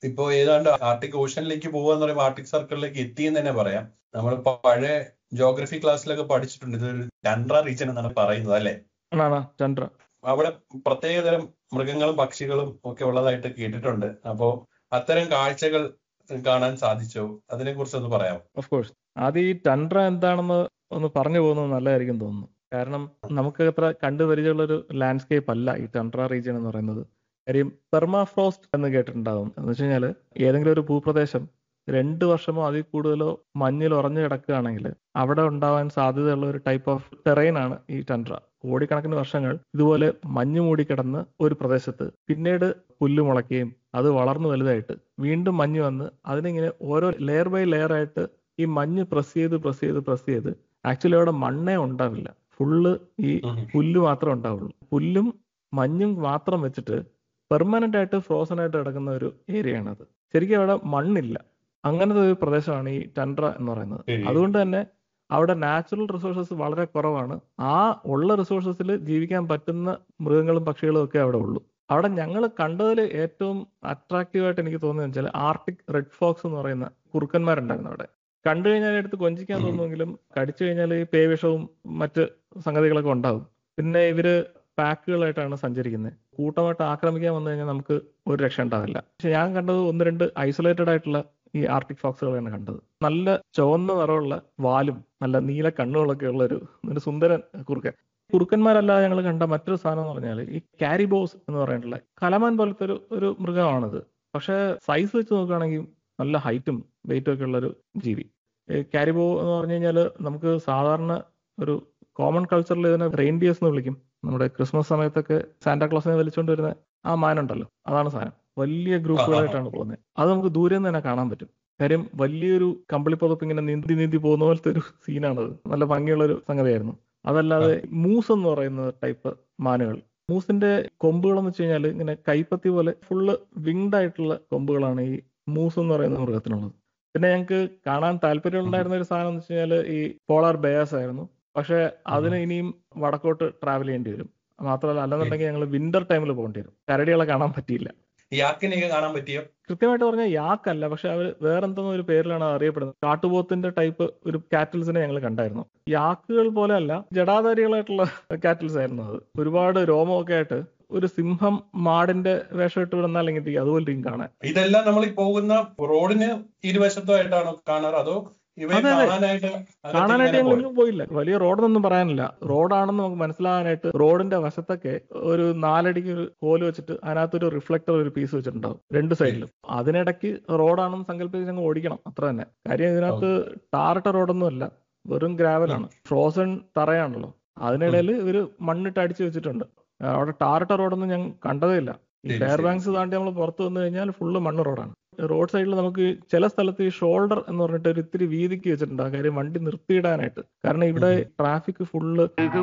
ഇപ്പോ ഏതാണ്ട് ആർട്ടിക് ഓഷനിലേക്ക് പോകുക എന്ന് പറയുമ്പോൾ ആർട്ടിക് സർക്കിളിലേക്ക് എത്തി എന്ന് തന്നെ പറയാം നമ്മൾ പഴയ ജോഗ്രഫി ക്ലാസ്സിലൊക്കെ പഠിച്ചിട്ടുണ്ട് ഇതൊരു ടൻഡ്ര റീജൻ എന്നാണ് പറയുന്നത് അല്ലെ ആണോ ചന്ദ്ര അവിടെ പ്രത്യേകതരം മൃഗങ്ങളും പക്ഷികളും ഒക്കെ ഉള്ളതായിട്ട് കേട്ടിട്ടുണ്ട് അപ്പോ അത്തരം കാഴ്ചകൾ കാണാൻ സാധിച്ചോ അതിനെ കുറിച്ച് ഒന്ന് പറയാം ഓഫ് കോഴ്സ് ആദ്യം ഈ ടൻഡ്ര എന്താണെന്ന് ഒന്ന് പറഞ്ഞു പോകുന്നത് നല്ലതായിരിക്കും തോന്നുന്നു കാരണം നമുക്ക് അത്ര കണ്ടുപരിചയമുള്ള ഒരു ലാൻഡ്സ്കേപ്പ് അല്ല ഈ ടൻഡ്ര റീജിയൻ എന്ന് പറയുന്നത് കാര്യം പെർമാഫ്രോസ്റ്റ് എന്ന് കേട്ടിട്ടുണ്ടാവും എന്ന് വെച്ച് കഴിഞ്ഞാൽ ഏതെങ്കിലും ഒരു ഭൂപ്രദേശം രണ്ട് വർഷമോ അതിൽ കൂടുതലോ മഞ്ഞിൽ ഉറഞ്ഞു കിടക്കുകയാണെങ്കിൽ അവിടെ ഉണ്ടാവാൻ സാധ്യതയുള്ള ഒരു ടൈപ്പ് ഓഫ് ടെറൈൻ ആണ് ഈ ടൻഡ്ര കോടിക്കണക്കിന് വർഷങ്ങൾ ഇതുപോലെ മഞ്ഞ് മൂടിക്കിടന്ന് ഒരു പ്രദേശത്ത് പിന്നീട് പുല്ല് മുളയ്ക്കുകയും അത് വളർന്നു വലുതായിട്ട് വീണ്ടും മഞ്ഞ് വന്ന് അതിനിങ്ങനെ ഓരോ ലെയർ ബൈ ലെയർ ആയിട്ട് ഈ മഞ്ഞ് പ്രസ് ചെയ്ത് പ്രസ് ചെയ്ത് പ്രസ് ചെയ്ത് ആക്ച്വലി അവിടെ മണ്ണേ ഉണ്ടാവില്ല ഫുള്ള് ഈ പുല്ല് മാത്രമേ ഉണ്ടാവുള്ളൂ പുല്ലും മഞ്ഞും മാത്രം വെച്ചിട്ട് പെർമനന്റ് ആയിട്ട് ഫ്രോസൺ ആയിട്ട് കിടക്കുന്ന ഒരു ഏരിയ ആണത് ശരിക്കും അവിടെ മണ്ണില്ല അങ്ങനത്തെ ഒരു പ്രദേശമാണ് ഈ ടൻഡ്ര എന്ന് പറയുന്നത് ശരി. അതുകൊണ്ട് തന്നെ അവിടെ നാച്ചുറൽ റിസോഴ്സസ് വളരെ കുറവാണ് ആ ഉള്ള റിസോഴ്സസിൽ ജീവിക്കാൻ പറ്റുന്ന മൃഗങ്ങളും പക്ഷികളും ഒക്കെ അവിടെ ഉള്ളൂ അവിടെ ഞങ്ങൾ കണ്ടതിൽ ഏറ്റവും അട്രാക്റ്റീവ് ആയിട്ട് എനിക്ക് തോന്നുന്നത് വെച്ചാൽ ആർട്ടിക് റെഡ് ഫോക്സ് എന്ന് പറയുന്ന കുറുക്കന്മാരുണ്ടായിരുന്നു അവിടെ കണ്ടു കഴിഞ്ഞാൽ എടുത്ത് കൊഞ്ചിക്കാൻ ഉം. തോന്നുമെങ്കിലും കടിച്ചു കഴിഞ്ഞാൽ ഈ പേവിഷവും മറ്റ് സംഗതികളൊക്കെ ഉണ്ടാവും പിന്നെ ഇവര് പാക്കുകളായിട്ടാണ് സഞ്ചരിക്കുന്നത് കൂട്ടമായിട്ട് ആക്രമിക്കാൻ വന്നു കഴിഞ്ഞാൽ നമുക്ക് ഒരു രക്ഷ ഉണ്ടാവില്ല പക്ഷെ ഞാൻ കണ്ടത് ഒന്ന് രണ്ട് ഐസൊലേറ്റഡ് ആയിട്ടുള്ള ഈ ആർട്ടിക് ഫോക്സുകളാണ് കണ്ടത് നല്ല ചുവന്ന നിറമുള്ള വാലും നല്ല നീല കണ്ണുകളൊക്കെ ഉള്ള ഒരു ഒരു സുന്ദരൻ കുറുക്കൻ കുറുക്കന്മാരല്ലാതെ ഞങ്ങൾ കണ്ട മറ്റൊരു സാധനം എന്ന് പറഞ്ഞാൽ ഈ കാരിബോസ് എന്ന് പറഞ്ഞിട്ടുള്ള കലമാൻ പോലത്തെ ഒരു ഒരു മൃഗമാണിത് പക്ഷെ സൈസ് വെച്ച് നോക്കുകയാണെങ്കിൽ നല്ല ഹൈറ്റും വെയിറ്റും ഒക്കെ ഉള്ള ഒരു ജീവി ഈ കാരിബോ എന്ന് പറഞ്ഞു കഴിഞ്ഞാൽ നമുക്ക് സാധാരണ ഒരു കോമൺ കൾച്ചറിൽ ഇതിനെ റെയിൻഡിയേഴ്സ് എന്ന് വിളിക്കും നമ്മുടെ ക്രിസ്മസ് സമയത്തൊക്കെ സാന്റാക്ലോസിനെ വലിച്ചുകൊണ്ട് വരുന്ന ആ മാനുണ്ടല്ലോ അതാണ് സാധനം വലിയ ഗ്രൂപ്പുകളായിട്ടാണ് പോകുന്നത് അത് നമുക്ക് ദൂരെ നിന്ന് തന്നെ കാണാൻ പറ്റും കാര്യം വലിയൊരു കമ്പിളിപ്പുറത്ത് ഇങ്ങനെ നീന്തി നീന്തി പോകുന്ന പോലത്തെ ഒരു സീനാണത് നല്ല ഭംഗിയുള്ള ഒരു സംഗതിയായിരുന്നു അതല്ലാതെ മൂസ് എന്ന് പറയുന്ന ടൈപ്പ് മാനുകൾ മൂസിന്റെ കൊമ്പുകളെന്ന് വെച്ച് കഴിഞ്ഞാൽ ഇങ്ങനെ കൈപ്പത്തി പോലെ ഫുള്ള് വിങ്ഡ് ആയിട്ടുള്ള കൊമ്പുകളാണ് ഈ മൂസ് എന്ന് പറയുന്ന മൃഗത്തിനുള്ളത് പിന്നെ ഞങ്ങൾക്ക് കാണാൻ താല്പര്യമുണ്ടായിരുന്ന ഒരു സാധനം എന്ന് വെച്ച് കഴിഞ്ഞാൽ ഈ പോളാർ ബേസ് ആയിരുന്നു പക്ഷെ അതിന് ഇനിയും വടക്കോട്ട് ട്രാവൽ ചെയ്യേണ്ടി വരും മാത്രമല്ല അല്ലെന്നുണ്ടെങ്കിൽ ഞങ്ങൾ വിന്റർ ടൈമിൽ പോകേണ്ടി വരും കരടികളെ കാണാൻ പറ്റിയില്ല യാക്കിനെയൊക്കെ കാണാൻ പറ്റിയോ കൃത്യമായിട്ട് പറഞ്ഞാൽ യാക്കല്ല പക്ഷെ അവർ വേറെന്തോ ഒരു പേരിലാണ് അത് അറിയപ്പെടുന്നത് കാട്ടുപോത്തിന്റെ ടൈപ്പ് ഒരു കാറ്റിൽസിനെ ഞങ്ങൾ കണ്ടായിരുന്നു യാക്കുകൾ പോലെ അല്ല ജടാധാരികളായിട്ടുള്ള കാറ്റിൽസ് ആയിരുന്നു അത് ഒരുപാട് രോമമൊക്കെ ആയിട്ട് ഒരു സിംഹം മാടിന്റെ വേഷം ഇട്ട് വിടുന്നാൽ എങ്ങനെ അതുപോലെ ഇരിക്കും കാണാൻ ഇതെല്ലാം നമ്മൾ ഈ പോകുന്ന റോഡിന് ഇരുവശത്തായിട്ടാണോ കാണാറ് അതോ ഇവയെ അതെ, അതെ. കാണാനായിട്ട് അകത്ത് കാണാനായിട്ട് ഇങ്ങനെ ഞങ്ങൾ പോയോ? എങ്ങും പോയില്ല വലിയ റോഡൊന്നും പറയാനില്ല റോഡാണെന്ന് നമുക്ക് മനസ്സിലാകാനായിട്ട് റോഡിന്റെ വശത്തൊക്കെ ഒരു നാലടിക്ക് ഒരു കോല് വെച്ചിട്ട് അതിനകത്തൊരു റിഫ്ലക്ടർ ഒരു പീസ് വെച്ചിട്ടുണ്ടാവും രണ്ട് സൈഡിലും അതിനിടയ്ക്ക് റോഡാണെന്ന് സങ്കല്പിച്ച് ഞങ്ങൾ ഓടിക്കണം അത്ര തന്നെ കാര്യം ഇതിനകത്ത് ടാറിട്ട റോഡൊന്നും അല്ല വെറും ഗ്രാവലാണ് ഫ്രോസൺ തറയാണല്ലോ അതിനിടയിൽ ഇവര് മണ്ണിട്ട് അടിച്ചു വെച്ചിട്ടുണ്ട് അവിടെ ടാറിട്ട റോഡൊന്നും ഞാൻ കണ്ടതേ ഇല്ല ഈ ശരി, ഫെയർ ശരി. ബാങ്ക്സ് താണ്ടി നമ്മൾ പുറത്ത് വന്നു കഴിഞ്ഞാൽ ഫുള്ള് മണ്ണ് റോഡാണ് റോഡ് സൈഡിൽ നമുക്ക് ചില സ്ഥലത്ത് ഈ ഷോൾഡർ എന്ന് പറഞ്ഞിട്ട് ഒരു ഇത്തിരി വീതിക്ക് വെച്ചിട്ടുണ്ട് ആ കാര്യം വണ്ടി നിർത്തിയിടാനായിട്ട് കാരണം ഇവിടെ ട്രാഫിക് ഫുള്ള്